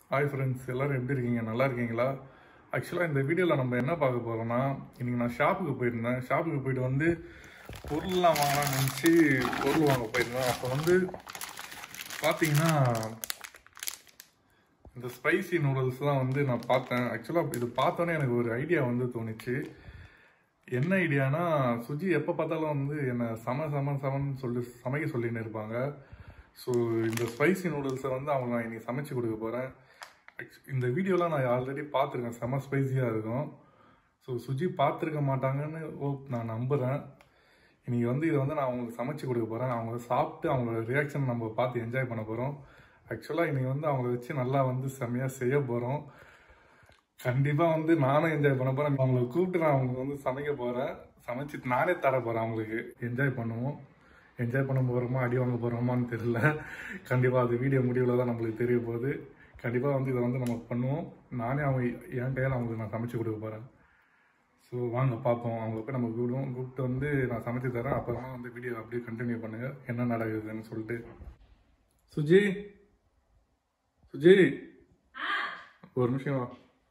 Hi friends எல்லாரும் எப்படி இருக்கீங்க நல்லா இருக்கீங்களா ஆக்சுவலாக இந்த வீடியோவில் நம்ம என்ன பார்க்க போகிறோம்னா இன்னைக்கு நான் ஷாப்புக்கு போயிருந்தேன் ஷாப்புக்கு போயிட்டு வந்து பொருள்லாம் வாங்கலாம்னு நினச்சி பொருள் வாங்க போயிருந்தேன் அப்போ வந்து பார்த்தீங்கன்னா இந்த ஸ்பைசி நூடுல்ஸ் தான் வந்து நான் பார்த்தேன் ஆக்சுவலாக இது பார்த்தோன்னே எனக்கு ஒரு ஐடியா வந்து தோணுச்சு என்ன ஐடியானா சுஜி எப்போ பார்த்தாலும் வந்து என்னை சம சம சமன்னு சொல்லி சமைக்க சொல்லின்னு இருப்பாங்க ஸோ இந்த ஸ்பைசி நூடுல்ஸை வந்து அவங்க நான் இன்னைக்கு சமைச்சு கொடுக்க போகிறேன் இந்த வீடியோலாம் நான் ஆல்ரெடி பார்த்துருக்கேன் செம ஸ்பைசியாக இருக்கும் ஸோ சுஜி பார்த்துருக்க மாட்டாங்கன்னு ஓ நான் நம்புகிறேன் இன்னைக்கு வந்து இதை வந்து நான் அவங்களுக்கு சமைச்சு கொடுக்க போகிறேன் அவங்க சாப்பிட்டு அவங்களோட ரியாக்ஷன் நம்ம பார்த்து என்ஜாய் பண்ண போகிறோம் ஆக்சுவலாக இன்னைக்கு வந்து அவங்கள வச்சு நல்லா வந்து செம்மையாக செய்ய போகிறோம் கண்டிப்பாக வந்து நானும் என்ஜாய் பண்ண போகிறேன் அவங்கள கூப்பிட்டு நான் அவங்களுக்கு வந்து சமைக்க போகிறேன் சமைச்சு நானே தர போகிறேன் அவங்களுக்கு என்ஜாய் பண்ணுவோம் என்ஜாய் பண்ண போகிறோமா அடி வாங்க போகிறோமான்னு தெரியல கண்டிப்பாக அது வீடியோ முடிவில் தான் நம்மளுக்கு தெரிய போகுது கண்டிப்பாக வந்து இதை வந்து நம்ம பண்ணுவோம் நானே அவங்க என் கையால் அவங்களுக்கு நான் சமைச்சு கொடுக்க போகிறேன் ஸோ வாங்க பார்ப்போம் அவங்கள போய் நம்ம கூப்பிடுவோம் கூப்பிட்டு வந்து நான் சமைச்சு தரேன் அப்புறமா வந்து வீடியோ அப்படியே கண்டினியூ பண்ணுங்கள் என்ன நடக்குதுன்னு சொல்லிட்டு சுஜி சுஜி ஒரு நிமிஷம் வா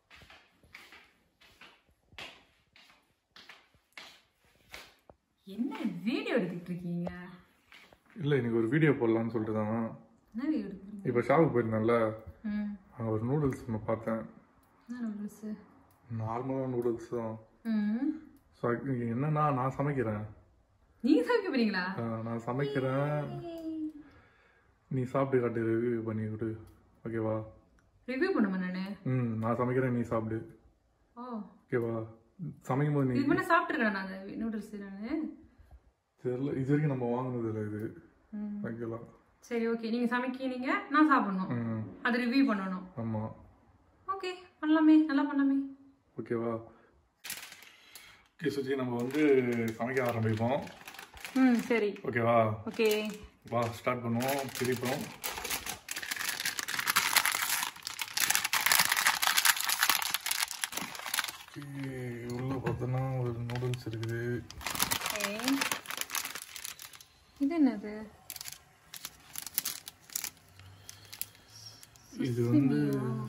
என்ன வீடியோ எடுத்துட்டு இருக்கீங்க இல்லை இன்னைக்கு ஒரு வீடியோ போடலான்னு சொல்லிட்டு தான் என்ன வீடியோ எடுக்கிறீங்க இப்போ ஷாப்புக்கு போயிருந்தேன்ல ம் அங்கே ஒரு நூடுல்ஸ் ஒன்று பார்த்தேன் என்ன நூடுல்ஸ் நார்மலான நூடுல்ஸ் தான் ம் ஸோ என்னன்னா நான் சமைக்கிறேன் நீங்க சமைக்க போறீங்களா ஆஹ் நான் சமைக்கிறேன் நீ சாப்பிட்டு காட்டு ரிவ்யூ பண்ணி கொடு ஓகேவா ரிவ்யூ பண்ணுமா நானு ம் நான் சமைக்கிறேன் நீ சாப்பிடு ஓ ஓகேவா சமைக்கும் போது நீ இது முன்ன சாப்பிட்டுருக்கேன் நான் அந்த நூடுல்ஸ் நானு தெரியல இது வரைக்கும் நம்ம வாங்கினது இல்லை இது ம். வைக்கலாம் சரி ஓகே நீங்க சமைக்கிறீங்க நான் சாப்பிடணும் ம் அது ரிவ்யூ பண்ணணும் ஆமாம் ஓகே பண்ணலாமே நல்லா பண்ணலாமே ஓகேவா ஓகே சுஜி நம்ம வந்து சமைக்க ஆரம்பிப்போம் ம் சரி ஓகேவா ஓகே வா ஸ்டார்ட் பண்ணுவோம் பிரிப்போம் உள்ள பார்த்தோன்னா ஒரு நூடுல்ஸ் இருக்குது இது என்னது இது வந்து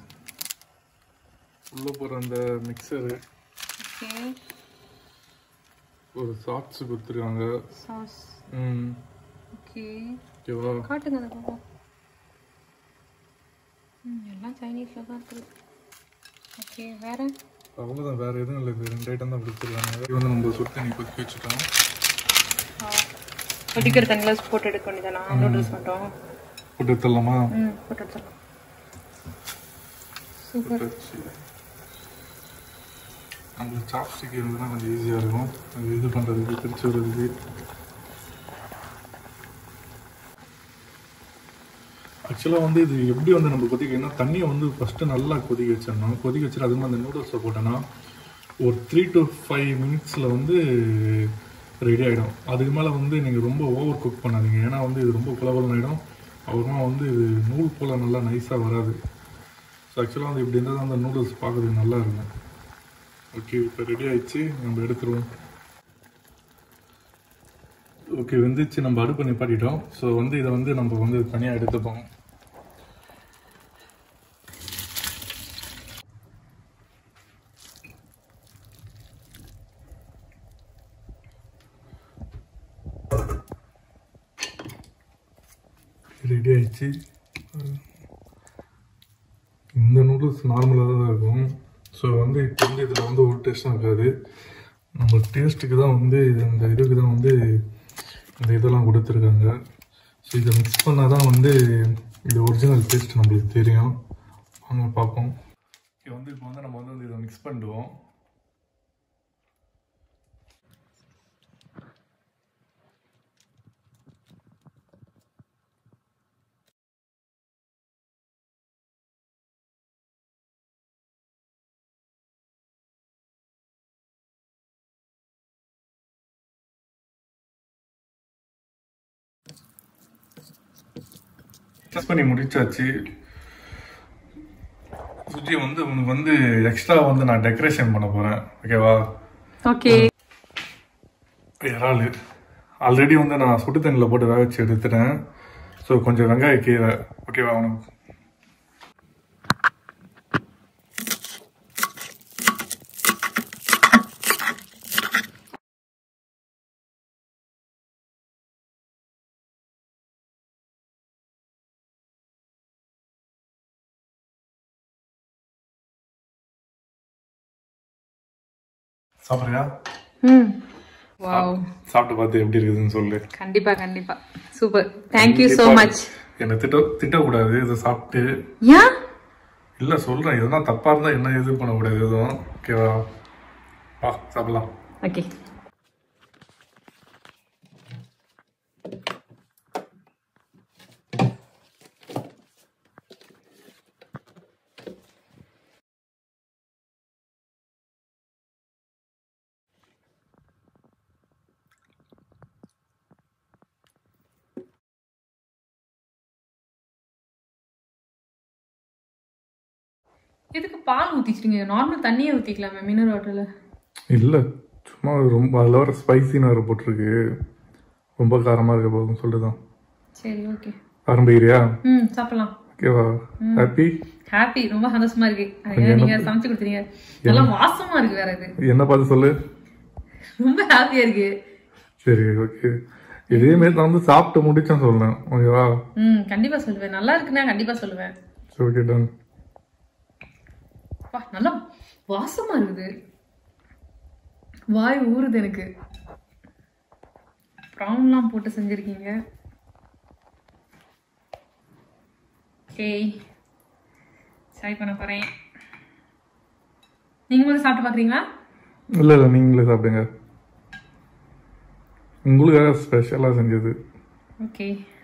உள்ள போற அந்த மிக்சரு ஓகே ஒரு சாட்ஸ் கொடுத்துருக்காங்க சாஸ் ம் ஓகே ஓகேவா காட்டுங்க அந்த பக்கம் ம் எல்லாம் சைனீஸில் தான் இருக்குது ஓகே வேற அவ்வளோதான் வேற எதுவும் இல்லை இது ரெண்டு ஐட்டம் தான் கொடுத்துருக்காங்க இது வந்து நம்ம சுடு தண்ணி கொதிக்க வச்சுட்டோம் கொதிக்கிற தண்ணியில் போட்டு எடுக்க வேண்டியதானா நூடுல்ஸ் மட்டும் போட்டு எடுத்துடலாமா ம் போட்டு எடுத்துடலாம் சூப்பர் வச்சு நம்மளுக்கு சாப்ஸ்டிக் இருந்ததுன்னா கொஞ்சம் ஈஸியாக இருக்கும் அது இது பண்ணுறதுக்கு பிரிச்சு விடுறதுக்கு ஆக்சுவலாக வந்து இது எப்படி வந்து நம்ம கொதிக்கணும்னா தண்ணியை வந்து ஃபஸ்ட்டு நல்லா கொதிக்க வச்சிடணும் கொதிக்க வச்சுட்டு அது மாதிரி அந்த நூடுல்ஸை போட்டோன்னா ஒரு த்ரீ டு ஃபைவ் மினிட்ஸில் வந்து ரெடி ஆகிடும் அதுக்கு மேலே வந்து நீங்கள் ரொம்ப ஓவர் குக் பண்ணாதீங்க ஏன்னா வந்து இது ரொம்ப குலகுலம் ஆகிடும் அப்புறமா வந்து இது நூல் போல் நல்லா நைஸாக வராது ஸோ ஆக்சுவலாக வந்து இப்படி இருந்தால் தான் அந்த நூடுல்ஸ் பார்க்குறதுக்கு நல்லா இருக்கும் ஓகே இப்போ ரெடி ஆயிடுச்சு நம்ம எடுத்துருவோம் ஓகே வெந்துச்சு நம்ம அடுப்பு நிப்பாட்டிட்டோம் ஸோ வந்து இதை வந்து நம்ம வந்து தனியாக எடுத்துப்போம் ரெடி ஆயிடுச்சு இந்த நூடுல்ஸ் நார்மலாக தான் இருக்கும் ஸோ வந்து இப்போ வந்து இதில் வந்து ஒரு டேஸ்ட்டும் இருக்காது நம்ம டேஸ்ட்டுக்கு தான் வந்து இது இந்த இதுக்கு தான் வந்து இந்த இதெல்லாம் கொடுத்துருக்காங்க ஸோ இதை மிக்ஸ் பண்ணால் தான் வந்து இது ஒரிஜினல் டேஸ்ட் நம்மளுக்கு தெரியும் வாங்க பார்ப்போம் இது வந்து இப்போ வந்து நம்ம வந்து இதை மிக்ஸ் பண்ணிடுவோம் மிக்ஸ் பண்ணி முடிச்சாச்சு சுஜி வந்து உனக்கு வந்து எக்ஸ்ட்ரா வந்து நான் டெக்கரேஷன் பண்ண போகிறேன் ஓகேவா ஓகே இறால் ஆல்ரெடி வந்து நான் சுடு தண்ணியில் போட்டு வேக வச்சு எடுத்துட்டேன் ஸோ கொஞ்சம் வெங்காய கீரை ஓகேவா உனக்கு சாப்பிட்றியா ம் வாவ் சாப்பிட்டு பார்த்து எப்படி இருக்குதுன்னு சொல்லு கண்டிப்பா கண்டிப்பா சூப்பர் தேங்க்யூ ஸோ மச் என்னை திட்ட திட்டக்கூடாது இதை சாப்பிட்டு ஏன் இல்ல சொல்றேன் எதுனா தப்பா இருந்தா என்ன இது பண்ணக்கூடாது எதுவும் ஓகேவா வா சாப்பிடலாம் ஓகே எதுக்கு பால் ஊத்திச்சிருங்க நார்மல் தண்ணியே ஊத்திக்கலாமே மினரல் வாட்டர்ல இல்ல சும்மா ரொம்ப அதில் வர ஸ்பைசின்னு வர போட்டிருக்கு ரொம்ப காரமா இருக்க போதும் சொல்லிட்டுதான் சரி ஓகே ஆரம்பிக்கிறியா ம் சாப்பிடலாம் ஓகேவா ஹாப்பி ஹாப்பி ரொம்ப சந்தோஷமா இருக்கு அது நீங்க சமைச்சு கொடுத்தீங்க நல்லா வாசமா இருக்கு வேற இது என்ன பார்த்து சொல்லு ரொம்ப ஹாப்பியா இருக்கு சரி ஓகே இதே மாதிரி நான் வந்து சாப்பிட்டு முடிச்சேன் சொல்றேன் ஓகேவா ம் கண்டிப்பா சொல்லுவேன் நல்லா இருக்குன்னா கண்டிப்பா சொல்லுவேன் சரி ஓகே டன் அப்பா நல்லா வாசமா இருக்குது வாய் ஊறுது எனக்கு ப்ரௌன்லாம் போட்டு செஞ்சிருக்கீங்க ஓகே ட்ரை பண்ண போறேன் நீங்க முதல்ல சாப்பிட்டு பாக்குறீங்களா இல்லை இல்லை நீங்களே சாப்பிடுங்க உங்களுக்காக ஸ்பெஷலாக செஞ்சது ஓகே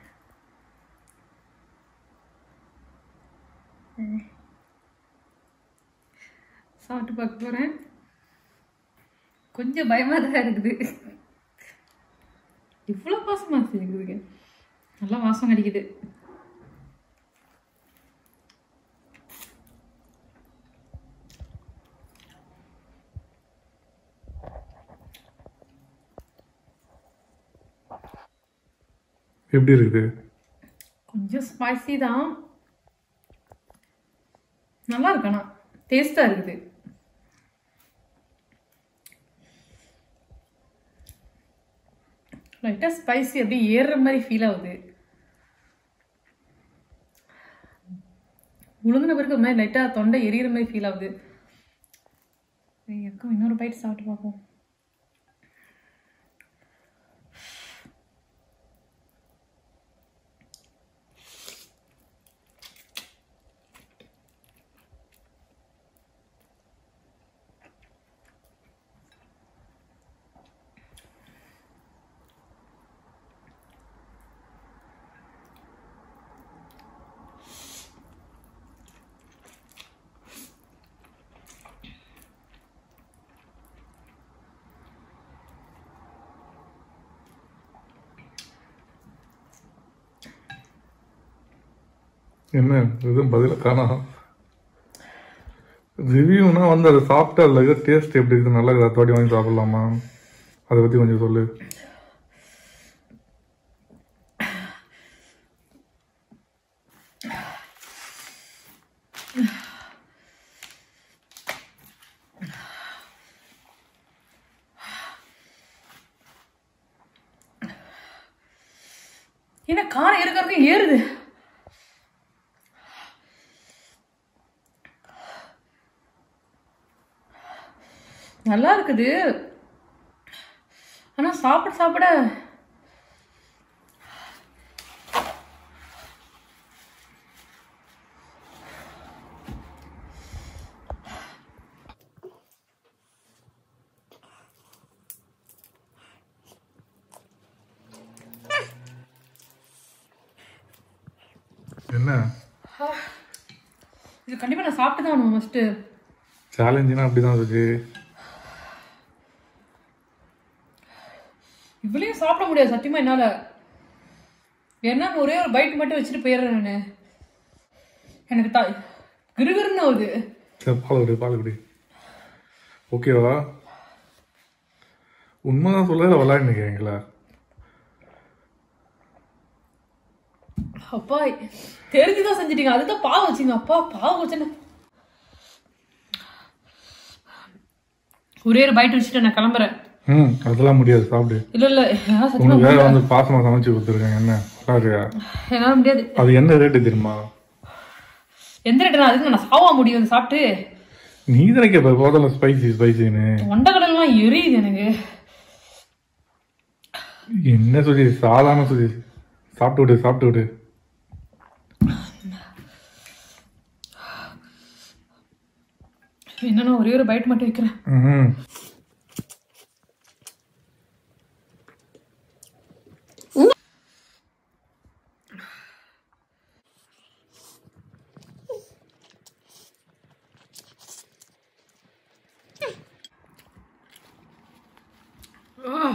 சாப்பிட்டு பார்க்க போறேன் கொஞ்சம் பயமா தான் இருக்குது இவ்வளோ வாசமா இருக்குதுங்க நல்லா வாசம் அடிக்குது எப்படி இருக்குது கொஞ்சம் ஸ்பைசி தான் நல்லா இருக்கு ஆனா டேஸ்டா இருக்குது லைட்டா ஸ்பைசி அப்படியே ஏறுற மாதிரி ஃபீல் ஆகுது உழுங்கின பிறகு ஒரு மாதிரி லைட்டா தொண்டை எரியிற மாதிரி ஃபீல் ஆகுது சரி, எக்கும் இன்னொரு பைட் சாப்பிட்டு பார்ப்போம் என்ன எதுவும் பதில காணோம் ரிவ்யூனா வந்து அதை சாப்பிட்டு அதில் இருக்கிற டேஸ்ட் எப்படி இருக்குது நல்லா இருக்குது தோட்டி வாங்கி சாப்பிடலாமா அதை பற்றி கொஞ்சம் சொல்லு என்ன காரம் ஏறுக்கிறதுக்கு ஏறுது நல்லா இருக்குது ஆனா சாப்பிட சாப்பிட என்ன இது கண்டிப்பா நான் சாப்பிட்டு தான் ஆகணும் ஃபர்ஸ்ட் சேலஞ்சுனா அப்படி தான் இருக்கு இவ்வளையும் சாப்பிட முடியாது சத்தியமா என்னால ஏன்னா ஒரே ஒரு பைட் மட்டும் வச்சுட்டு போயிடுறேன் நானு எனக்கு த கிருகிருன்னு ஆகுது சரி பால் குடி பால் குடி ஓகேவா உண்மைதான் சொல்ல விளையாண்டு நிற்கிறீங்களா அப்பா தெரிஞ்சுதான் செஞ்சிட்டீங்க அதுதான் பாவம் வச்சுங்க அப்பா பாவம் வச்சுன்னு ஒரே ஒரு பைட் வச்சுட்டு நான் கிளம்புறேன் ம் அதெல்லாம் முடியாது சாப்பிடு இல்ல இல்ல என்னால சத்தியமா உனக்கு வேற வந்து பாசமா சமைச்சு கொடுத்துருக்கேன் என்ன சாரியா என்னால முடியாது அது என்ன ரேட்டு தெரியுமா எந்த ரேட்டு அதுக்கு நான் சாவா முடியும் இதை சாப்பிட்டு நீ தானே கேட்ப போதில் ஸ்பைசி ஸ்பைசின்னு ஒண்டக்கடலாம் வயிறெல்லாம் எரியுது எனக்கு என்ன சுஜி சாதாரண சுஜி சாப்பிட்டு விடு சாப்பிட்டு விடு என்னன்னா ஒரே ஒரு பைட் மட்டும் வைக்கிறேன் ம் ஆ.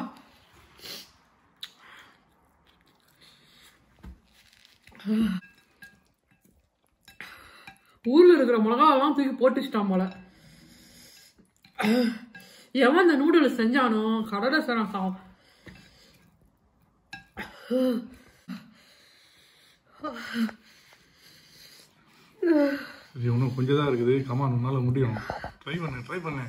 ஊர்ல இருக்கிற மிளகாவெல்லாம் தூக்கி போட்டு வச்சிட்டான் போல எவன் இந்த நூடுல்ஸ் செஞ்சானோ கடலை சாரம் சாம் இது இன்னும் கொஞ்சம் தான் இருக்குது கமான் உன்னால முடியும் ட்ரை பண்ணு ட்ரை பண்ணு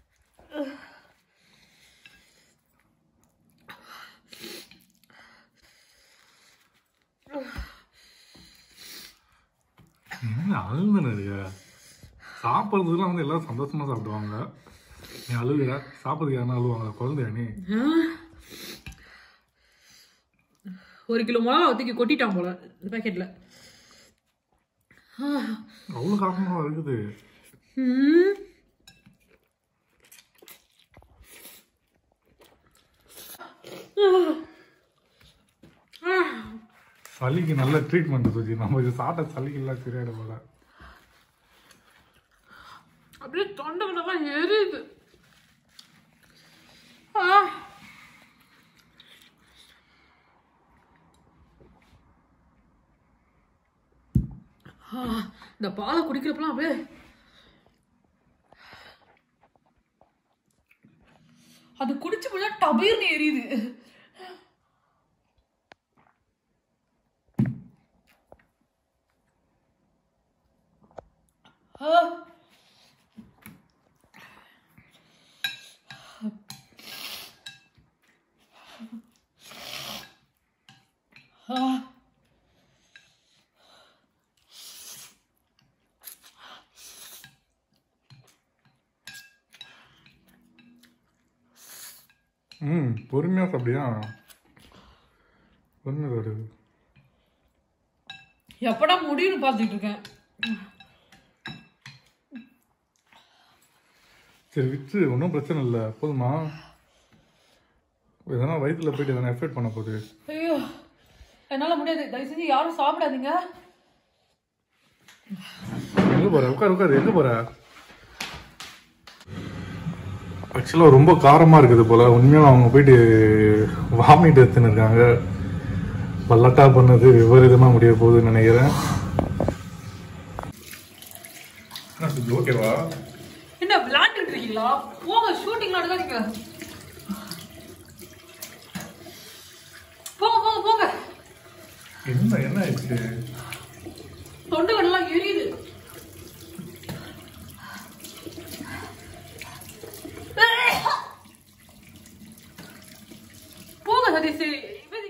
என்ன அழுதுன்னு இருக்க சாப்பிட்றதுக்குலாம் வந்து எல்லாரும் சந்தோஷமா சாப்பிடுவாங்க நீ அழுகுற சாப்பிட்றதுக்கு யாரும் அழுவாங்க குழந்தையா நீ ஒரு கிலோ மிளகா தூக்கி கொட்டிட்டான் போல இந்த பேக்கெட்ல அவ்வளோ காரணமாக இருக்குது ம். சளிக்கு நல்ல ட்ரீட்மெண்ட் சுஜி நம்ம இது சாப்பிட்ட சளிக்கு எல்லாம் சரியாயிட போல அப்படியே தொண்டைகளெல்லாம் எரியுது ஆ. ஆ, இந்த பாலை குடிக்கிறப்பலாம் அப்படியே அது குடிச்சு முடிஞ்சா டபீர்னு எரியுது ஆ ஆ. ம் பொறுமையாக சாப்பிடியா பொறுமையாக சாப்பிடு எப்படா முடியும்னு பார்த்துட்டு இருக்கேன் சரி விட்டு ஒன்றும் பிரச்சனை இல்லை போதுமா எதனா வயிற்றுல போயிட்டு எதனா எஃபெக்ட் பண்ண போகுது ஐயோ என்னால முடியாது தயவு செஞ்சு யாரும் சாப்பிடாதீங்க எங்கே போற உட்காரு உட்காரு எங்கே போற ஆக்சுவலாக ரொம்ப காரமாக இருக்குது போல உண்மையாக அவங்க போயிட்டு வாமிட் எடுத்துன்னு இருக்காங்க பல்லட்டா பண்ணது விபரீதமாக முடிய போகுதுன்னு நினைக்கிறேன் ஓகேவா என்ன விளையாண்டுட்டு இருக்கீங்களா போங்க ஷூட்டிங் நடக்காதீங்க போங்க போங்க போங்க என்ன என்ன ஆயிடுச்சு தொண்டைகள் எல்லாம் எரியுது போங்க சதீஷ் இவன்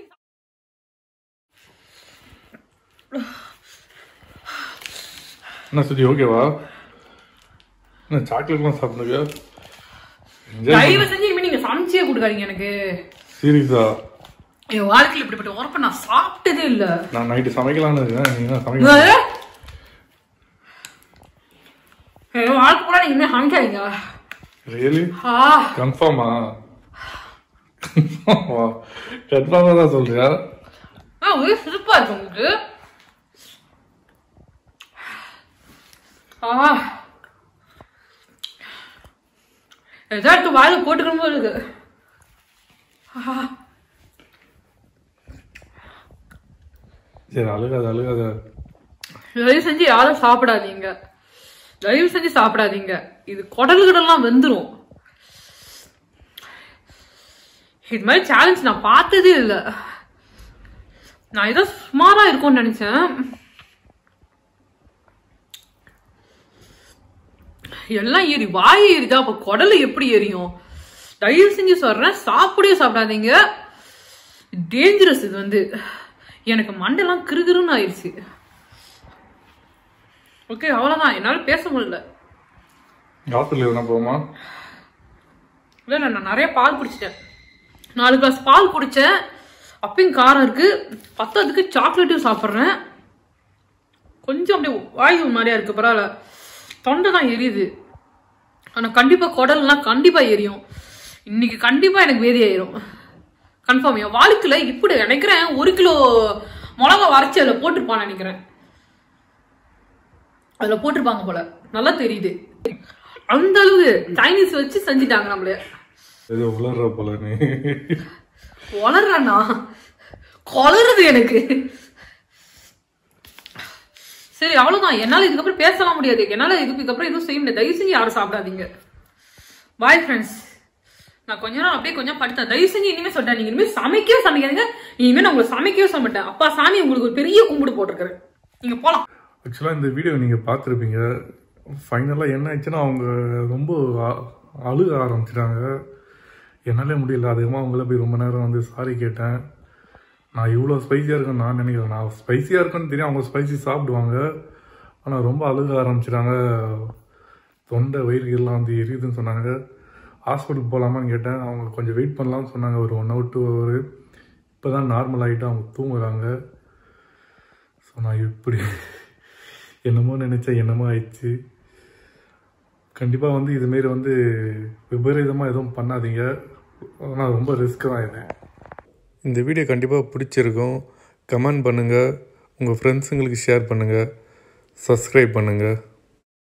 என்ன சுஜி ஓகேவா என்ன சாக்லேட்லாம் சாப்பிடுங்க தயவு செஞ்சு இனிமே நீங்க சமைச்சே கொடுக்காதீங்க எனக்கு சீரியஸா என் வாழ்க்கையில் இப்படிப்பட்ட உரப்ப நான் சாப்பிட்டதே இல்ல நான் நைட்டு சமைக்கலாம்னு இருக்கேன் நீங்க என்ன சமைக்க என் வாழ்க்கை கூட நீங்க இனிமே சமைக்காதீங்க ரியலி ஆ கன்ஃபார்மா கன்ஃபார்மா கன்ஃபார்மா தான் சொல்றியா ஆ ஒரே சிரிப்பா இருக்கு உங்களுக்கு ஆ ஏதாட்டு வாயில போட்டுக்கணும் போல இருக்கு ஆ, சரி அழுகாத அழுகாத தயவு செஞ்சு யாரும் சாப்பிடாதீங்க தயவு செஞ்சு சாப்பிடாதீங்க இது குடல் கிடலாம் வெந்துரும் இது மாதிரி சேலஞ்ச் நான் பார்த்ததே இல்லை நான் ஏதோ சுமாரா இருக்கும்னு நினைச்சேன் எல்லாம் ஏறி வாய் ஏறிதா அப்ப குடல் எப்படி எரியும் தயவு செஞ்சு சொல்றேன் சாப்பிடவே சாப்பிடாதீங்க டேஞ்சரஸ் இது வந்து எனக்கு மண்டெல்லாம் கிருகிருன்னு ஆயிடுச்சு ஓகே அவ்வளவுதான் என்னால பேச முடியல ஹாஸ்பிட்டல் எதுனா போமா இல்லை இல்லை நான் நிறைய பால் குடிச்சிட்டேன் நாலு கிளாஸ் பால் குடித்தேன் அப்பயும் காரம் இருக்கு பத்தாவதுக்கு சாக்லேட்டும் சாப்பிட்றேன் கொஞ்சம் அப்படியே வாயு மாதிரியா இருக்கு பரவாயில்ல தொண்டை தான் எரியுது ஆனால் கண்டிப்பாக குடல்லாம் கண்டிப்பாக எரியும் இன்னைக்கு கண்டிப்பாக எனக்கு வேதி ஆயிரும் கன்ஃபார்ம் என் வாழ்க்கையில் இப்படி நினைக்கிறேன் ஒரு கிலோ மிளகா வரைச்சி அதில் போட்டிருப்பான்னு நினைக்கிறேன் அதில் போட்டிருப்பாங்க போல நல்லா தெரியுது அந்த அளவுக்கு சைனீஸ் வச்சு செஞ்சுட்டாங்க நம்மள ஏதோ உளர்ற போல நீ வளர்றானா கொளருது எனக்கு சரி அவ்வளவுதான் என்னால இதுக்கப்புறம் பேசலாம் முடியாது என்னால இதுக்கு இதுக்கப்புறம் எதுவும் செய்ய முடியாது தயவு செஞ்சு யாரும் சாப்பிடாதீங்க பாய் ஃப்ரெண்ட்ஸ் நான் கொஞ்ச நாள் அப்படியே கொஞ்சம் படுத்தேன் தயவு செஞ்சு இனிமே சொல்லிட்டேன் நீங்க இனிமே சமைக்கவே சமைக்காதீங்க இனிமே நான் உங்களை சமைக்கவே சொல்ல மாட்டேன் அப்பா சாமி உங்களுக்கு ஒரு பெரிய கும்பிடு போட்டிருக்காரு நீங்க போலாம் ஆக்சுவலாக இந்த வீடியோ நீங்கள் பார்த்துருப்பீங்க ஃபைனலாக என்ன ஆச்சுன்னா அவங்க ரொம்ப அ- அழுக ஆரம்பிச்சிட்டாங்க என்னாலே முடியல அதிகமாக அவங்கள போய் ரொம்ப நேரம் வந்து சாரி கேட்டேன் நான் இவ்வளோ ஸ்பைசியாக இருக்குன்னு நான் நினைக்கிறேன் நான் ஸ்பைசியாக இருக்குன்னு தெரியும் அவங்க ஸ்பைசி சாப்பிடுவாங்க ஆனால் ரொம்ப அழுக ஆரம்பிச்சிட்டாங்க தொண்டை வயிறு எல்லாம் வந்து எரியுதுன்னு சொன்னாங்க ஹாஸ்பிட்டல் போகலாமான்னு கேட்டேன் அவங்க கொஞ்சம் வெயிட் பண்ணலாம்னு சொன்னாங்க ஒரு ஒன் ஹவர் டூ ஹவர் இப்போ தான் நார்மல் ஆகிட்டு அவங்க தூங்குறாங்க ஸோ நான் இப்படி என்னமோ நினச்சேன் என்னமோ ஆயிடுச்சு கண்டிப்பாக வந்து இதுமாரி வந்து விபரீதமாக எதுவும் பண்ணாதீங்க ஆனால் ரொம்ப ரிஸ்க் தான் இது இந்த வீடியோ கண்டிப்பாக பிடிச்சிருக்கும் கமெண்ட் பண்ணுங்கள் உங்கள் ஃப்ரெண்ட்ஸுங்களுக்கு ஷேர் பண்ணுங்கள் சப்ஸ்கிரைப் பண்ணுங்கள்